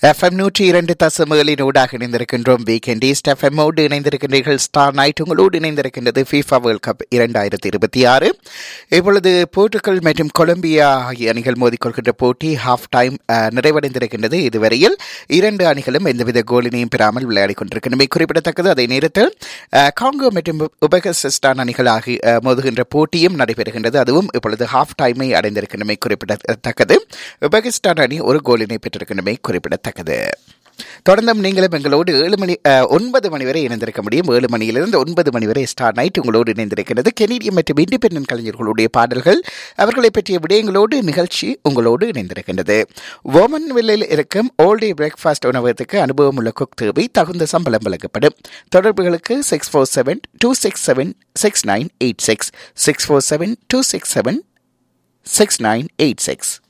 FM நூற்றி இரண்டு தசமகளின் ஊடாக இணைந்திருக்கின்றோம் வீக்கெண்ட் ஈஸ்ட் எஃப்எம்மோடு இணைந்திருக்கின்றீர்கள் ஸ்டார் நைட் உங்களோடு இணைந்திருக்கின்றது ஃபீஃபா வேர்ல்ட் கப் இரண்டாயிரத்தி இருபத்தி ஆறு இப்பொழுது போர்ச்சுகல் மற்றும் கொலம்பியா ஆகிய அணிகள் மோதிக்கொள்கின்ற போட்டி ஹாஃப் டைம் அஹ், நிறைவடைந்திருக்கின்றது இதுவரையில் இரண்டு அணிகளும் எந்தவித கோலினையும் பெறாமல் விளையாடிக் கொண்டிருக்கின்றமை குறிப்பிடத்தக்கது அதே நேரத்தில் அஹ், காங்கோ மற்றும் உபகசிஸ்தான் அணிகள் ஆகிய அஹ், மோதுகின்ற போட்டியும் நடைபெறுகின்றது அதுவும் இப்பொழுது ஹாஃப் டைமை அடைந்திருக்கின்றமை குறிப்பிடத்தக்கது உபகிஸ்தான் அணி ஒரு கோலினை பெற்றிருக்கின்றமை குறிப்பிடத்தக்கது தொடர்ந்தும் நீங்களும் எங்களோடு ஏழு மணி அஹ், ஒன்பது மணி வரை இணைந்திருக்க முடியும் ஏழு மணியிலிருந்து ஒன்பது மணி வரை ஸ்டார் நைட் உங்களோடு இணைந்திருக்கிறது கெனடிய மற்றும் இண்டிபெண்டன்ட் கலைஞர்களுடைய பாடல்கள் அவர்களை பற்றிய விடயங்களோடு நிகழ்ச்சி உங்களோடு இணைந்திருக்கின்றது ஓமன் வில்லில் இருக்கும் ஓல்டே பிரேக்ஃபாஸ்ட் உணவகத்துக்கு அனுபவம் உள்ள குக் தேவை தகுந்த சம்பளம் வழங்கப்படும் தொடர்புகளுக்கு six four seven two six seven six nine eight six six four seven two six seven six nine eight six